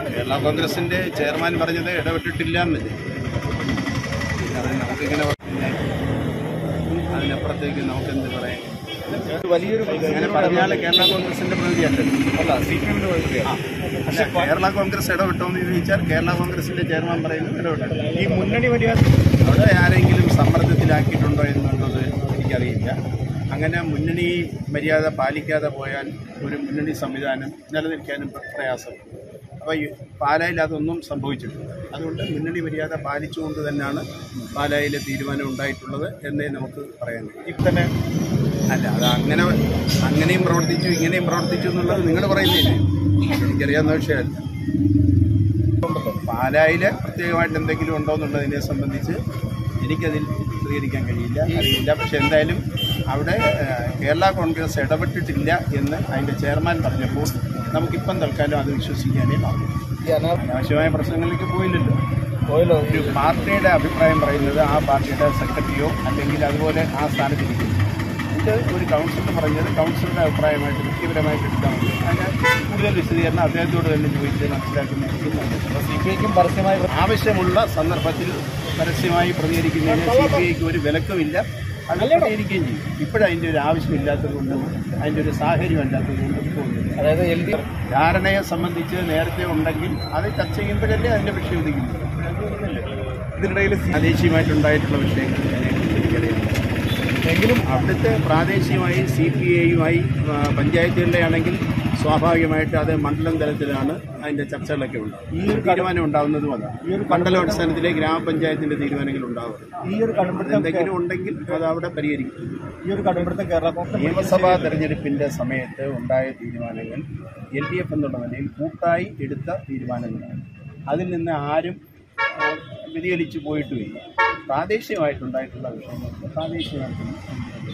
കേരള കോൺഗ്രസിന്റെ ചെയർമാൻ പറഞ്ഞത് ഇടപെട്ടിട്ടില്ല എന്നല്ലേ അത് നമുക്കിങ്ങനെ പിന്നെ അതിനപ്പുറത്തേക്ക് നമുക്ക് എന്ത് പറയാം വലിയൊരു അങ്ങനെ പറഞ്ഞാൽ കേരള കോൺഗ്രസിന്റെ പ്രതിനിധിയല്ലല്ലോ അല്ല സി പി എമ്മിന്റെ പ്രതിനിധിയാണ് പക്ഷേ കേരള കോൺഗ്രസ് ഇടപെട്ടോ എന്ന് ചോദിച്ചാൽ കേരള കോൺഗ്രസിന്റെ ചെയർമാൻ പറയുന്നത് ഇടപെട്ടു ഈ മുന്നണി വലിയ അവിടെ ആരെങ്കിലും സമ്മർദ്ദത്തിലാക്കിയിട്ടുണ്ടോ എന്നുള്ളത് എനിക്കറിയില്ല അങ്ങനെ മുന്നണി മര്യാദ പാലിക്കാതെ പോയാൽ ഒരു മുന്നണി സംവിധാനം നിലനിൽക്കാനും പ്ര- പ്രയാസമാണ് അപ്പോൾ ഈ പാലായിൽ അതൊന്നും സംഭവിച്ചിട്ടില്ല അതുകൊണ്ട് മുന്നണി മര്യാദ പാലിച്ചുകൊണ്ട് തന്നെയാണ് പാലായിലെ തീരുമാനം ഉണ്ടായിട്ടുള്ളത് എന്നേ നമുക്ക് പറയാൻ കഴിയും ഇപ്പം തന്നെ അല്ല അത് അങ്ങനെ അങ്ങനെയും പ്രവർത്തിച്ചു ഇങ്ങനെയും പ്രവർത്തിച്ചു എന്നുള്ളത് നിങ്ങൾ പറയുന്നില്ലേ എനിക്കറിയാവുന്ന വിഷയമല്ല പാലായിൽ പ്രത്യേകമായിട്ട് എന്തെങ്കിലും ഉണ്ടോ എന്നുള്ളതിനെ സംബന്ധിച്ച് എനിക്കതിൽ പ്രതികരിക്കാൻ കഴിയില്ല അറിയില്ല പക്ഷെ എന്തായാലും അവിടെ ഏഹ്, കേരള കോൺഗ്രസ് ഇടപെട്ടിട്ടില്ല എന്ന് അതിൻ്റെ ചെയർമാൻ പറഞ്ഞപ്പോൾ നമുക്കിപ്പം തൽക്കാലം അത് വിശ്വസിക്കാനേ പാടില്ല ഈ അനാ അനാവശ്യമായ പ്രശ്നങ്ങളിലേക്ക് പോയില്ലല്ലോ ഓയിലോ ഒരു പാർട്ടിയുടെ അഭിപ്രായം പറയുന്നത് ആ പാർട്ടിയുടെ സെക്രട്ടറിയോ അല്ലെങ്കിൽ അതുപോലെ ആ സ്ഥാനത്തിരിക്കുന്നു ഇത് ഒരു കൗൺസിലർ പറഞ്ഞത് കൗൺസിലറുടെ അഭിപ്രായമായിട്ട് വ്യക്തിപരമായിട്ട് എടുത്താൽ മതി അതിന് കൂടുതൽ വിശദീകരണം അദ്ദേഹത്തോട് തന്നെ ചോദിച്ച് മനസ്സിലാക്കുന്ന സി പി ഐക്കും പരസ്യമായി ആവശ്യമുള്ള സന്ദർഭത്തിൽ പരസ്യമായി പ്രതികരിക്കുന്നതിന് സി പി ഐക്ക് ഒരു വിലക്കുമില്ല അത് പ്രതികരിക്കുകയും ചെയ്യും ഇപ്പോഴതിൻ്റെ ഒരു ആവശ്യമില്ലാത്തത് കൊണ്ടും അതിൻ്റെ ഒരു സാഹചര്യം അല്ലാത്തത് കൊണ്ടും പോകുന്നില്ല അതായത് എൽ ഡി ധാരണയെ സംബന്ധിച്ച് നേരത്തെ ഉണ്ടെങ്കിൽ അത് ചർച്ച ചെയ്യുമ്പോഴല്ലേ അതിന്റെ വിഷയം ഉദിക്കുന്നത് ഇതിനിടയിൽ പ്രാദേശികമായിട്ടുണ്ടായിട്ടുള്ള വിഷയങ്ങൾ എനിക്കറിയില്ല എങ്കിലും അവിടുത്തെ പ്രാദേശികമായി സി പി ഐയുമായി പഞ്ചായത്തുകളിലെ ആണെങ്കിൽ സ്വാഭാവികമായിട്ട് അത് മണ്ഡലം തലത്തിലാണ് അതിന്റെ ചർച്ചകളൊക്കെ ഉണ്ടാവും ഈ ഒരു തീരുമാനം ഉണ്ടാവുന്നതും അതാണ് ഈ ഒരു മണ്ഡലാടിസ്ഥാനത്തിലെ ഗ്രാമപഞ്ചായത്തിന്റെ തീരുമാനങ്ങൾ ഉണ്ടാവും ഈ ഒരു കടുംപിടുത്തം എന്തെങ്കിലും ഉണ്ടെങ്കിൽ അത് അവിടെ പരിഹരിക്കും ഈ ഒരു കടുംപിടുത്തം കേരള കോൺഗ്രസ് നിയമസഭാ തെരഞ്ഞെടുപ്പിന്റെ സമയത്ത് ഉണ്ടായ തീരുമാനങ്ങൾ എൽ ഡി എഫ് എന്നുള്ള നിലയിൽ കൂട്ടായി എടുത്ത തീരുമാനങ്ങളാണ് അതിൽ നിന്ന് ആരും ആ, വ്യതിചലിച്ചു പോയിട്ടുമില്ല പ്രാദേശികമായിട്ടുണ്ടായിട്ടുള്ള വിഷയങ്ങൾക്ക് പ്രാദേശികമായിട്ട്